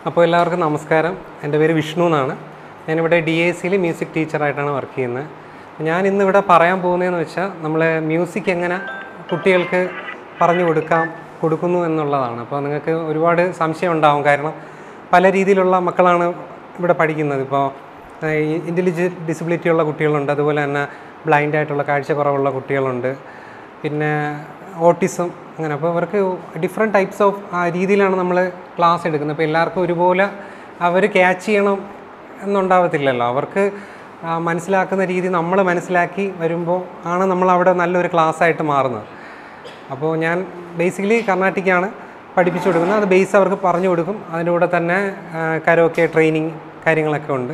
അപ്പോൾ എല്ലാവർക്കും നമസ്കാരം എൻ്റെ പേര് വിഷ്ണു എന്നാണ് ഞാനിവിടെ ഡി എ സിയിൽ മ്യൂസിക് ടീച്ചറായിട്ടാണ് വർക്ക് ചെയ്യുന്നത് ഞാൻ ഇന്നിവിടെ പറയാൻ പോകുന്നതെന്ന് വെച്ചാൽ നമ്മൾ മ്യൂസിക് എങ്ങനെ കുട്ടികൾക്ക് പറഞ്ഞു കൊടുക്കാം കൊടുക്കുന്നു എന്നുള്ളതാണ് അപ്പോൾ നിങ്ങൾക്ക് ഒരുപാട് സംശയം ഉണ്ടാവും കാരണം പല രീതിയിലുള്ള മക്കളാണ് ഇവിടെ പഠിക്കുന്നത് ഇപ്പോൾ ഇൻ്റലിജ് ഡിസബിലിറ്റി ഉള്ള കുട്ടികളുണ്ട് അതുപോലെ തന്നെ ബ്ലൈൻഡ് ആയിട്ടുള്ള കാഴ്ചക്കുറവുള്ള കുട്ടികളുണ്ട് പിന്നെ ഓട്ടിസം അങ്ങനെ അപ്പോൾ അവർക്ക് ഡിഫറെൻറ്റ് ടൈപ്സ് ഓഫ് രീതിയിലാണ് നമ്മൾ ക്ലാസ് എടുക്കുന്നത് അപ്പോൾ എല്ലാവർക്കും ഒരുപോലെ അവർ ക്യാച്ച് ചെയ്യണം എന്നുണ്ടാവത്തില്ലല്ലോ അവർക്ക് ആ, മനസ്സിലാക്കുന്ന രീതി നമ്മൾ മനസ്സിലാക്കി വരുമ്പോൾ ആണ് നമ്മൾ അവിടെ നല്ലൊരു ക്ലാസ് ആയിട്ട് മാറുന്നത് അപ്പോൾ ഞാൻ ബേസിക്കലി കർണാട്ടിക്കാണ് പഠിപ്പിച്ചു കൊടുക്കുന്നത് അത് ബേസ് അവർക്ക് പറഞ്ഞു കൊടുക്കും അതിൻ്റെ കൂടെ തന്നെ കരോക്കെ ട്രെയിനിങ് കാര്യങ്ങളൊക്കെ ഉണ്ട്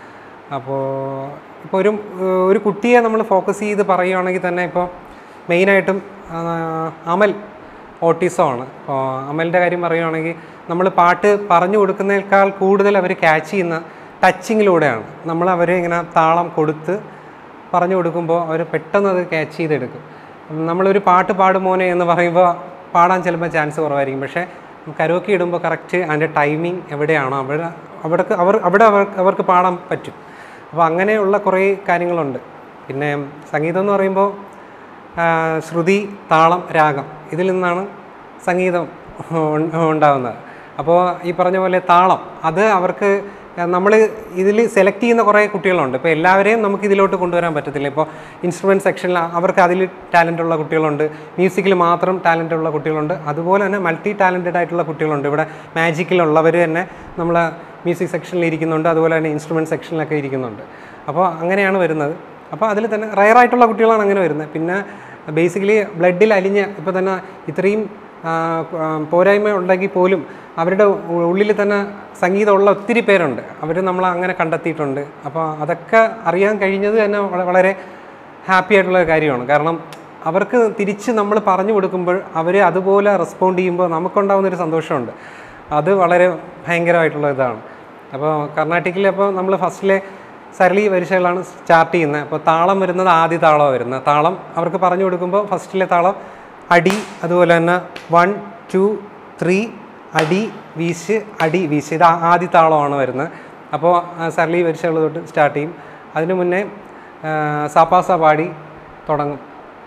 അപ്പോൾ ഇപ്പോൾ ഒരു ഒരു കുട്ടിയെ നമ്മൾ ഫോക്കസ് ചെയ്ത് പറയുകയാണെങ്കിൽ തന്നെ ഇപ്പോൾ മെയിനായിട്ടും ആ, അമൽ ഓട്ടിസമാണ് അപ്പോൾ അമലിൻ്റെ കാര്യം പറയുകയാണെങ്കിൽ നമ്മൾ പാട്ട് പറഞ്ഞു കൊടുക്കുന്നതിനേക്കാൾ കൂടുതൽ അവർ ക്യാച്ച് ചെയ്യുന്ന ടച്ചിങ്ങിലൂടെയാണ് നമ്മൾ അവരെ ഇങ്ങനെ താളം കൊടുത്ത് പറഞ്ഞു കൊടുക്കുമ്പോൾ അവർ പെട്ടെന്ന് അത് ക്യാച്ച് ചെയ്തെടുക്കും നമ്മളൊരു പാട്ട് പാടും മോനെ എന്ന് പറയുമ്പോൾ പാടാൻ ചിലപ്പോൾ ചാൻസ് കുറവായിരിക്കും പക്ഷേ കരോക്കി ഇടുമ്പോൾ കറക്റ്റ് അതിൻ്റെ ടൈമിങ് എവിടെയാണോ അവിടെ അവിടേക്ക് അവർ അവിടെ അവർ- അവർക്ക് പാടാൻ പറ്റും അപ്പോൾ അങ്ങനെയുള്ള കുറേ കാര്യങ്ങളുണ്ട് പിന്നെ സംഗീതം എന്ന് പറയുമ്പോൾ ആ, ശ്രുതി താളം രാഗം ഇതിൽ നിന്നാണ് സംഗീതം ഉൺ- ഉണ്ടാകുന്നത് അപ്പോൾ ഈ പറഞ്ഞ പോലെ താളം അത് അവർക്ക് നമ്മൾ ഇതിൽ സെലക്ട് ചെയ്യുന്ന കുറേ കുട്ടികളുണ്ട് ഇപ്പോൾ എല്ലാവരെയും നമുക്ക് ഇതിലോട്ട് കൊണ്ടുവരാൻ പറ്റത്തില്ല ഇപ്പോൾ ഇൻസ്ട്രുമെൻറ്റ് സെക്ഷനിൽ അവർക്ക് അതിൽ ടാലൻ്റ് ഉള്ള കുട്ടികളുണ്ട് മ്യൂസിക്കിൽ മാത്രം ടാലൻ്റ് ഉള്ള കുട്ടികളുണ്ട് അതുപോലെ തന്നെ മൾട്ടി ടാലൻറ്റഡ് ആയിട്ടുള്ള കുട്ടികളുണ്ട് ഇവിടെ മാജിക്കിലുള്ളവർ തന്നെ നമ്മൾ മ്യൂസിക് സെക്ഷനിൽ ഇരിക്കുന്നുണ്ട് അതുപോലെ തന്നെ ഇൻസ്ട്രുമെൻറ്റ് സെക്ഷനിലൊക്കെ ഇരിക്കുന്നുണ്ട് അപ്പോൾ അങ്ങനെയാണ് വരുന്നത് അപ്പോൾ അതിൽ തന്നെ റയറായിട്ടുള്ള കുട്ടികളാണ് അങ്ങനെ വരുന്നത് പിന്നെ ബേസിക്കലി ബ്ലഡിൽ അലിഞ്ഞ് ഇപ്പോൾ തന്നെ ഇത്രയും ആ, ആ, പോരായ്മ ഉണ്ടെങ്കിൽ പോലും അവരുടെ ഉ- ഉള്ളിൽ തന്നെ സംഗീതമുള്ള ഒത്തിരി പേരുണ്ട് അവർ നമ്മൾ അങ്ങനെ കണ്ടെത്തിയിട്ടുണ്ട് അപ്പോൾ അതൊക്കെ അറിയാൻ കഴിഞ്ഞത് തന്നെ വള- വളരെ ഹാപ്പി ആയിട്ടുള്ള ഒരു കാര്യമാണ് കാരണം അവർക്ക് തിരിച്ച് നമ്മൾ പറഞ്ഞു കൊടുക്കുമ്പോൾ അവർ അതുപോലെ റെസ്പോണ്ട് ചെയ്യുമ്പോൾ നമുക്കുണ്ടാകുന്നൊരു സന്തോഷമുണ്ട് അത് വളരെ ഭയങ്കരമായിട്ടുള്ള ഇതാണ് അപ്പോൾ കർണാട്ടിക്കിൽ അപ്പോൾ നമ്മൾ ഫസ്റ്റിലെ സരളി വരിശകളാണ് സ്റ്റാർട്ട് ചെയ്യുന്നത് അപ്പോൾ താളം വരുന്നത് ആദ്യ താളമാണ് വരുന്നത് താളം അവർക്ക് പറഞ്ഞു കൊടുക്കുമ്പോൾ ഫസ്റ്റിലെ താളം അടി അതുപോലെ തന്നെ വൺ ടു ത്രീ അടി വീശ് അടി വീശ് ഇത് ആ- ആദ്യ താളമാണ് വരുന്നത് അപ്പോൾ ആ സരളി വരിശകൾ തൊട്ട് സ്റ്റാർട്ട് ചെയ്യും അതിന് മുന്നേ ആ, സാപ്പാസ പാടി തുടങ്ങും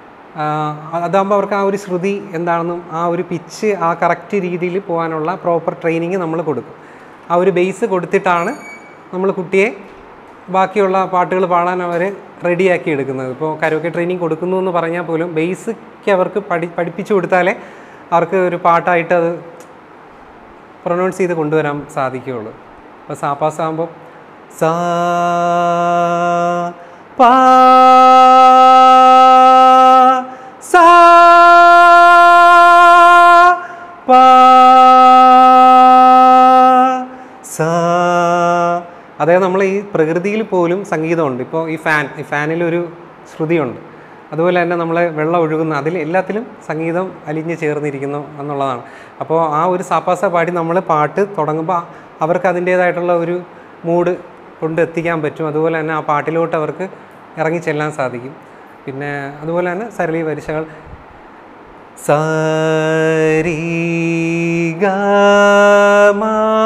അതാകുമ്പോൾ അവർക്ക് ആ ഒരു ശ്രുതി എന്താണെന്നും ആ ഒരു പിച്ച് ആ കറക്റ്റ് രീതിയിൽ പോകാനുള്ള പ്രോപ്പർ ട്രെയിനിങ് നമ്മൾ കൊടുക്കും ആ ഒരു ബേസ് കൊടുത്തിട്ടാണ് നമ്മൾ കുട്ടിയെ ബാക്കിയുള്ള പാട്ടുകൾ പാടാൻ അവർ റെഡിയാക്കി എടുക്കുന്നത് ഇപ്പോൾ കരോക്കെ ട്രെയിനിങ് കൊടുക്കുന്നു എന്ന് പറഞ്ഞാൽ പോലും ബേസിക്ക് അവർക്ക് പഠി പഠിപ്പിച്ചു കൊടുത്താലേ അവർക്ക് ഒരു പാട്ടായിട്ട് അത് പ്രൊനൗൺസ് ചെയ്ത് കൊണ്ടുവരാൻ സാധിക്കുകയുള്ളൂ അപ്പോൾ സാപ്പാസ് ആകുമ്പോൾ സാ പാ സാ പാ സാ അതായത് നമ്മൾ ഈ പ്രകൃതിയിൽ പോലും സംഗീതമുണ്ട് ഇപ്പോൾ ഈ ഫാൻ ഈ ഫാനിലൊരു ശ്രുതിയുണ്ട് അതുപോലെ തന്നെ നമ്മൾ വെള്ളം ഒഴുകുന്ന അതിൽ എല്ലാത്തിലും സംഗീതം അലിഞ്ഞ് ചേർന്നിരിക്കുന്നു എന്നുള്ളതാണ് അപ്പോൾ ആ ഒരു സാപ്പാസ പാടി നമ്മൾ പാട്ട് തുടങ്ങുമ്പോൾ അവർക്ക് അതിൻ്റേതായിട്ടുള്ള ഒരു മൂഡ് കൊണ്ട് എത്തിക്കാൻ പറ്റും അതുപോലെ തന്നെ ആ പാട്ടിലോട്ട് അവർക്ക് ഇറങ്ങി ചെല്ലാൻ സാധിക്കും പിന്നെ അതുപോലെ തന്നെ സരളി വരിശകൾ സരി ഗമ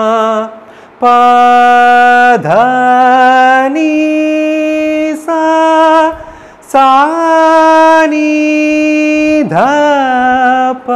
പധനി സാ സാനി ധപ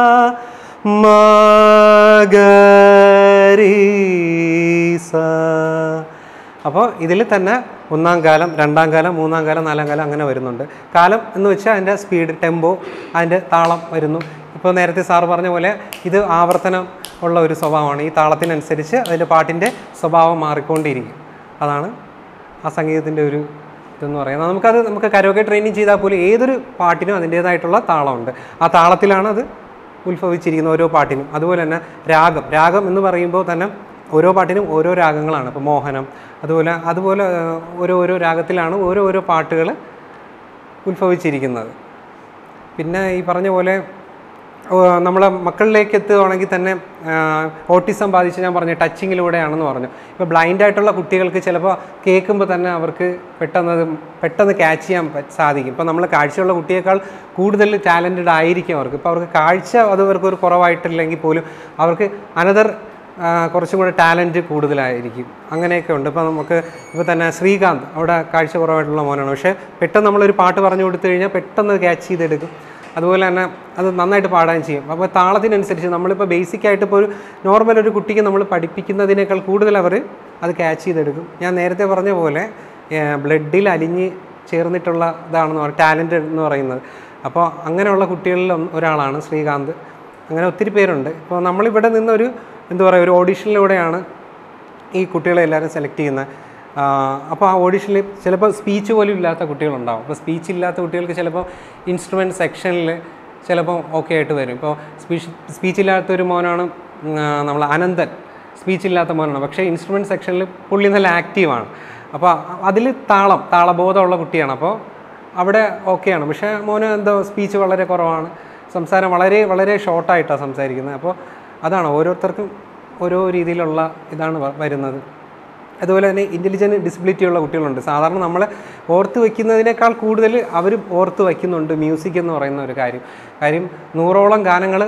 മഗരി സ അപ്പോൾ ഇതിൽ തന്നെ ഒന്നാം കാലം രണ്ടാം കാലം മൂന്നാം കാലം നാലാം കാലം അങ്ങനെ വരുന്നുണ്ട് കാലം എന്ന് വെച്ചാൽ അതിൻ്റെ സ്പീഡ് ടെമ്പോ അതിൻ്റെ താളം വരുന്നു ഇപ്പോൾ നേരത്തെ സാറ് പറഞ്ഞ പോലെ ഇത് ആവർത്തനം ഉള്ള ഒരു സ്വഭാവമാണ് ഈ താളത്തിനനുസരിച്ച് അതിൻ്റെ പാട്ടിൻ്റെ സ്വഭാവം മാറിക്കൊണ്ടിരിക്കും അതാണ് ആ സംഗീതത്തിൻ്റെ ഒരു ഇതെന്ന് പറയുന്നത് നമുക്കത് നമുക്ക് കരോക്കെ ട്രെയിനിങ് ചെയ്താൽ പോലും ഏതൊരു പാട്ടിനും അതിൻ്റേതായിട്ടുള്ള താളമുണ്ട് ആ താളത്തിലാണ് അത് ഉത്ഭവിച്ചിരിക്കുന്ന ഓരോ പാട്ടിനും അതുപോലെ തന്നെ രാഗം രാഗം എന്ന് പറയുമ്പോൾ തന്നെ ഓരോ പാട്ടിനും ഓരോ രാഗങ്ങളാണ് ഇപ്പോൾ മോഹനം അതുപോലെ അതുപോലെ ഏഹ്, ഓരോ ഓരോ രാഗത്തിലാണ് ഓരോ ഓരോ പാട്ടുകൾ ഉത്ഭവിച്ചിരിക്കുന്നത് പിന്നെ ഈ പറഞ്ഞ പോലെ ഓ, നമ്മളെ മക്കളിലേക്ക് എത്തുകയാണെങ്കിൽ തന്നെ ഓട്ടിസം ബാധിച്ച് ഞാൻ പറഞ്ഞു ടച്ചിങ്ങിലൂടെയാണെന്ന് പറഞ്ഞു ഇപ്പോൾ ബ്ലൈൻഡ് ആയിട്ടുള്ള കുട്ടികൾക്ക് ചിലപ്പോൾ കേൾക്കുമ്പോൾ തന്നെ അവർക്ക് പെട്ടെന്ന് അത് പെട്ടെന്ന് ക്യാച്ച് ചെയ്യാൻ പ- സാധിക്കും ഇപ്പോൾ നമ്മൾ കാഴ്ചയുള്ള കുട്ടിയേക്കാൾ കൂടുതൽ ടാലൻറ്റഡ് ആയിരിക്കും അവർക്ക് ഇപ്പോൾ അവർക്ക് കാഴ്ച അത് അവർക്ക് ഒരു കുറവായിട്ടില്ലെങ്കിൽ പോലും അവർക്ക് അനദർ ആ, കുറച്ചും കൂടെ ടാലൻറ്റ് കൂടുതലായിരിക്കും അങ്ങനെയൊക്കെ ഉണ്ട് ഇപ്പോൾ നമുക്ക് ഇപ്പോൾ തന്നെ ശ്രീകാന്ത് അവിടെ കാഴ്ച കുറവായിട്ടുള്ള മോനാണ് പക്ഷേ പെട്ടെന്ന് നമ്മളൊരു പാട്ട് പറഞ്ഞു കൊടുത്തു കഴിഞ്ഞാൽ പെട്ടെന്ന് ക്യാച്ച് ചെയ്തെടുക്കും അതുപോലെ തന്നെ അത് നന്നായിട്ട് പാടാൻ ചെയ്യും അപ്പോൾ താളത്തിനനുസരിച്ച് നമ്മളിപ്പോൾ ബേസിക് ആയിട്ട് ഇപ്പോൾ ഒരു നോർമൽ ഒരു കുട്ടിക്ക് നമ്മൾ പഠിപ്പിക്കുന്നതിനേക്കാൾ കൂടുതൽ അവർ അത് ക്യാച്ച് ചെയ്തെടുക്കും ഞാൻ നേരത്തെ പറഞ്ഞ പോലെ ബ്ലഡിൽ അലിഞ്ഞ് ചേർന്നിട്ടുള്ള ഇതാണെന്ന് പറയുന്നത് ടാലൻറ്റ് എന്ന് പറയുന്നത് അപ്പോൾ അങ്ങനെയുള്ള കുട്ടികളിൽ ഒന്ന് ഒരാളാണ് ശ്രീകാന്ത് അങ്ങനെ ഒത്തിരി പേരുണ്ട് ഇപ്പോൾ നമ്മളിവിടെ നിന്നൊരു എന്താ പറയുക ഒരു ഓഡിഷനിലൂടെയാണ് ഈ കുട്ടികളെ എല്ലാവരും സെലക്ട് ചെയ്യുന്നത് അപ്പോൾ ആ ഓഡിഷനിൽ ചിലപ്പോൾ സ്പീച്ച് പോലും ഇല്ലാത്ത കുട്ടികളുണ്ടാവും അപ്പോൾ സ്പീച്ച് ഇല്ലാത്ത കുട്ടികൾക്ക് ചിലപ്പോൾ ഇൻസ്ട്രുമെൻറ്റ് സെക്ഷനിൽ ചിലപ്പോൾ ഓക്കെ ആയിട്ട് വരും ഇപ്പോൾ സ്പീച്ച് സ്പീച്ച് ഇല്ലാത്ത ഒരു മോനാണ് നമ്മൾ അനന്തൻ സ്പീച്ച് ഇല്ലാത്ത മോനാണ് പക്ഷേ ഇൻസ്ട്രുമെൻറ്റ് സെക്ഷനിൽ പുള്ളി നല്ല ആക്റ്റീവാണ് അപ്പോൾ അതിൽ താളം താളബോധമുള്ള കുട്ടിയാണ് അപ്പോൾ അവിടെ ഓക്കെയാണ് പക്ഷേ മോന് എന്തോ സ്പീച്ച് വളരെ കുറവാണ് സംസാരം വളരെ വളരെ ഷോർട്ടായിട്ടാണ് സംസാരിക്കുന്നത് അപ്പോൾ അതാണ് ഓരോരുത്തർക്കും ഓരോ രീതിയിലുള്ള ഇതാണ് വ- വരുന്നത് അതുപോലെ തന്നെ ഇൻ്റലിജൻറ്റ് ഡിസബിലിറ്റി ഉള്ള കുട്ടികളുണ്ട് സാധാരണ നമ്മൾ ഓർത്ത് വയ്ക്കുന്നതിനേക്കാൾ കൂടുതൽ അവർ ഓർത്ത് വയ്ക്കുന്നുണ്ട് മ്യൂസിക് എന്ന് പറയുന്ന ഒരു കാര്യം കാര്യം നൂറോളം ഗാനങ്ങൾ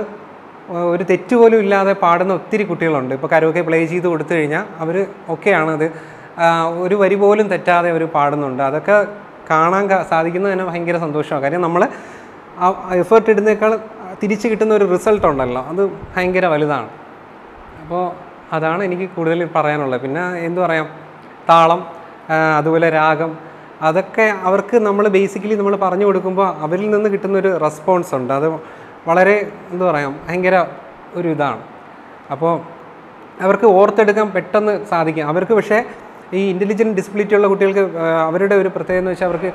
ഒരു തെറ്റ് പോലും ഇല്ലാതെ പാടുന്ന ഒത്തിരി കുട്ടികളുണ്ട് ഇപ്പോൾ കരോക്കെ പ്ലേ ചെയ്ത് കൊടുത്തു കഴിഞ്ഞാൽ അവർ ഒക്കെയാണ് അത് ആ, ഒരു വരി പോലും തെറ്റാതെ അവർ പാടുന്നുണ്ട് അതൊക്കെ കാണാൻ ക- സാധിക്കുന്നത് തന്നെ ഭയങ്കര സന്തോഷമാണ് കാര്യം നമ്മൾ ആ എഫേർട്ട് ഇടുന്നേക്കാൾ തിരിച്ച് കിട്ടുന്ന ഒരു റിസൾട്ട് ഉണ്ടല്ലോ അത് ഭയങ്കര വലുതാണ് അപ്പോൾ അതാണ് എനിക്ക് കൂടുതൽ പറയാനുള്ളത് പിന്നെ എന്തു പറയാം താളം ആ, അതുപോലെ രാഗം അതൊക്കെ അവർക്ക് നമ്മൾ ബേസിക്കലി നമ്മൾ പറഞ്ഞു കൊടുക്കുമ്പോൾ അവരിൽ നിന്ന് കിട്ടുന്ന ഒരു റെസ്പോൺസ് ഉണ്ട് അത് വളരെ എന്താ പറയാം ഭയങ്കര ഒരു ഇതാണ് അപ്പോൾ അവർക്ക് ഓർത്തെടുക്കാൻ പെട്ടെന്ന് സാധിക്കും അവർക്ക് പക്ഷേ ഈ ഇൻ്റലിജൻറ്റ് ഡിസബിലിറ്റി ഉള്ള കുട്ടികൾക്ക് ആ, അവരുടെ ഒരു പ്രത്യേകത എന്ന് വെച്ചാൽ അവർക്ക്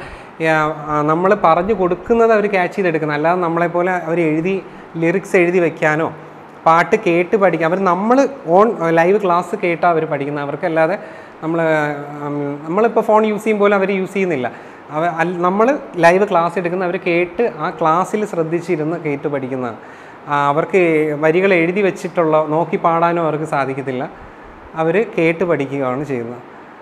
നമ്മൾ പറഞ്ഞു കൊടുക്കുന്നത് അവർ ക്യാച്ച് ചെയ്തെടുക്കുന്നത് അല്ലാതെ നമ്മളെപ്പോലെ അവർ എഴുതി ലിറിക്സ് എഴുതി വെക്കാനോ പാട്ട് കേട്ട് പഠിക്കാം അവർ നമ്മൾ ഓൺ ലൈവ് ക്ലാസ് കേട്ടാണ് അവർ പഠിക്കുന്നത് അവർക്കല്ലാതെ നമ്മൾ നമ്മളിപ്പോൾ ഫോൺ യൂസ് ചെയ്യും പോലെ അവർ യൂസ് ചെയ്യുന്നില്ല അവ നമ്മൾ ലൈവ് ക്ലാസ് എടുക്കുന്ന അവർ കേട്ട് ആ ക്ലാസ്സിൽ ശ്രദ്ധിച്ചിരുന്ന് കേട്ട് പഠിക്കുന്നതാണ് ആ, അവർക്ക് വരികൾ എഴുതി വെച്ചിട്ടുള്ള നോക്കി പാടാനോ അവർക്ക് സാധിക്കത്തില്ല അവർ കേട്ട് പഠിക്കുകയാണ് ചെയ്യുന്നത്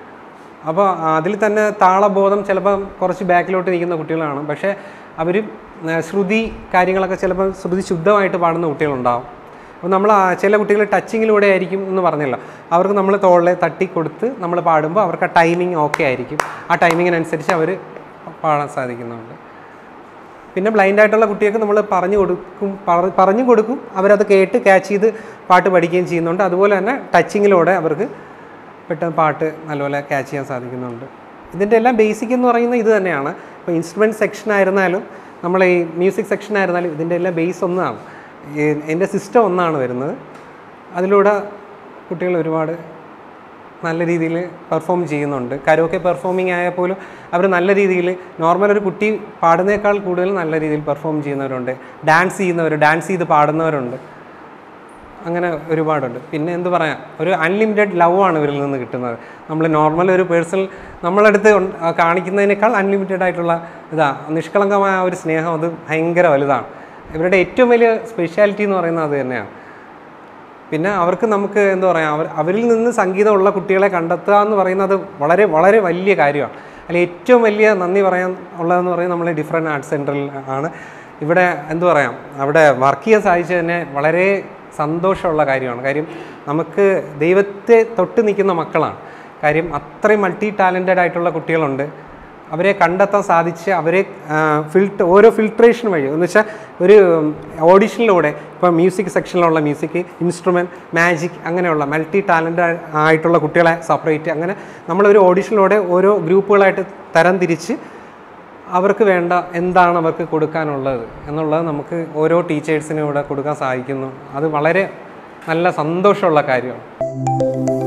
അപ്പോൾ അതിൽ തന്നെ താളബോധം ചിലപ്പോൾ കുറച്ച് ബാക്കിലോട്ട് നിൽക്കുന്ന കുട്ടികളാണ് പക്ഷേ അവർ ശ്രുതി കാര്യങ്ങളൊക്കെ ചിലപ്പോൾ ശ്രുതി ശുദ്ധമായിട്ട് പാടുന്ന കുട്ടികളുണ്ടാവും അപ്പോൾ നമ്മൾ ആ ചില കുട്ടികൾ ടച്ചിങ്ങിലൂടെ ആയിരിക്കും എന്ന് പറഞ്ഞല്ലോ അവർക്ക് നമ്മൾ തോളിലെ തട്ടി കൊടുത്ത് നമ്മൾ പാടുമ്പോൾ അവർക്ക് ആ ടൈമിങ് ഓക്കെ ആയിരിക്കും ആ ടൈമിങ്ങിനനുസരിച്ച് അവർ പാടാൻ സാധിക്കുന്നുണ്ട് പിന്നെ ബ്ലൈൻഡ് ആയിട്ടുള്ള കുട്ടികൾക്ക് നമ്മൾ പറഞ്ഞു കൊടുക്കും പറ- പറഞ്ഞു കൊടുക്കും അവരത് കേട്ട് ക്യാച്ച് ചെയ്ത് പാട്ട് പഠിക്കുകയും ചെയ്യുന്നുണ്ട് അതുപോലെ തന്നെ ടച്ചിങ്ങിലൂടെ അവർക്ക് പെട്ടെന്ന് പാട്ട് നല്ലപോലെ ക്യാച്ച് ചെയ്യാൻ സാധിക്കുന്നുണ്ട് ഇതിൻ്റെ എല്ലാം ബേസിക് എന്ന് പറയുന്നത് ഇത് തന്നെയാണ് ഇപ്പോൾ ഇൻസ്ട്രുമെൻറ്റ് സെക്ഷൻ ആയിരുന്നാലും നമ്മൾ ഈ മ്യൂസിക് സെക്ഷൻ ആയിരുന്നാലും ഇതിൻ്റെ എല്ലാം ബേസ് ഒന്നാണ് ഈ- എൻ്റെ സിസ്റ്റം ഒന്നാണ് വരുന്നത് അതിലൂടെ കുട്ടികൾ ഒരുപാട് നല്ല രീതിയിൽ പെർഫോം ചെയ്യുന്നുണ്ട് കരോക്കെ പെർഫോമിംഗ് ആയാൽ പോലും അവർ നല്ല രീതിയിൽ നോർമൽ ഒരു കുട്ടി പാടുന്നേക്കാൾ കൂടുതൽ നല്ല രീതിയിൽ പെർഫോം ചെയ്യുന്നവരുണ്ട് ഡാൻസ് ചെയ്യുന്നവർ ഡാൻസ് ചെയ്ത് പാടുന്നവരുണ്ട് അങ്ങനെ ഒരുപാടുണ്ട് പിന്നെ എന്ത് പറയാം ഒരു അൺലിമിറ്റഡ് ലവ് ആണ് ഇവരിൽ നിന്ന് കിട്ടുന്നത് നമ്മൾ നോർമൽ ഒരു പേഴ്സണൽ നമ്മളടുത്ത് ഉൺ- ആ കാണിക്കുന്നതിനേക്കാൾ അൺലിമിറ്റഡ് ആയിട്ടുള്ള ഇതാ നിഷ്കളങ്കമായ ആ ഒരു സ്നേഹം അത് ഭയങ്കര വലുതാണ് ഇവരുടെ ഏറ്റവും വലിയ സ്പെഷ്യാലിറ്റി എന്ന് പറയുന്നത് അത് തന്നെയാണ് പിന്നെ അവർക്ക് നമുക്ക് എന്താ പറയുക അവർ അവരിൽ നിന്ന് സംഗീതമുള്ള കുട്ടികളെ കണ്ടെത്തുക എന്ന് പറയുന്നത് വളരെ വളരെ വലിയ കാര്യമാണ് അതിൽ ഏറ്റവും വലിയ നന്ദി പറയാൻ ഉള്ളതെന്ന് പറയുന്നത് നമ്മൾ ഡിഫറെൻറ്റ് ആർട്സ് സെൻറ്ററിൽ ആണ് ഇവിടെ എന്തു പറയാം അവിടെ വർക്ക് ചെയ്യാൻ സാധിച്ചത് തന്നെ വളരെ സന്തോഷമുള്ള കാര്യമാണ് കാര്യം നമുക്ക് ദൈവത്തെ തൊട്ട് നിൽക്കുന്ന മക്കളാണ് കാര്യം അത്രയും മൾട്ടി ടാലൻറ്റഡ് ആയിട്ടുള്ള കുട്ടികളുണ്ട് അവരെ കണ്ടെത്താൻ സാധിച്ച് അവരെ ഫിൽട്ടർ ഓരോ ഫിൽട്രേഷൻ വഴി എന്ന് വെച്ചാൽ ഒരു ഓഡിഷനിലൂടെ ഇപ്പോൾ മ്യൂസിക് സെക്ഷനിലുള്ള മ്യൂസിക് ഇൻസ്ട്രുമെൻറ്റ് മാജിക് അങ്ങനെയുള്ള മൾട്ടി ടാലൻ്റ് ആയിട്ടുള്ള കുട്ടികളെ സെപ്പറേറ്റ് അങ്ങനെ നമ്മളൊരു ഓഡിഷനിലൂടെ ഓരോ ഗ്രൂപ്പുകളായിട്ട് തരം തിരിച്ച് അവർക്ക് വേണ്ട എന്താണ് അവർക്ക് കൊടുക്കാനുള്ളത് എന്നുള്ളത് നമുക്ക് ഓരോ ടീച്ചേഴ്സിനും ഇവിടെ കൊടുക്കാൻ സാധിക്കുന്നു അത് വളരെ നല്ല സന്തോഷമുള്ള കാര്യമാണ്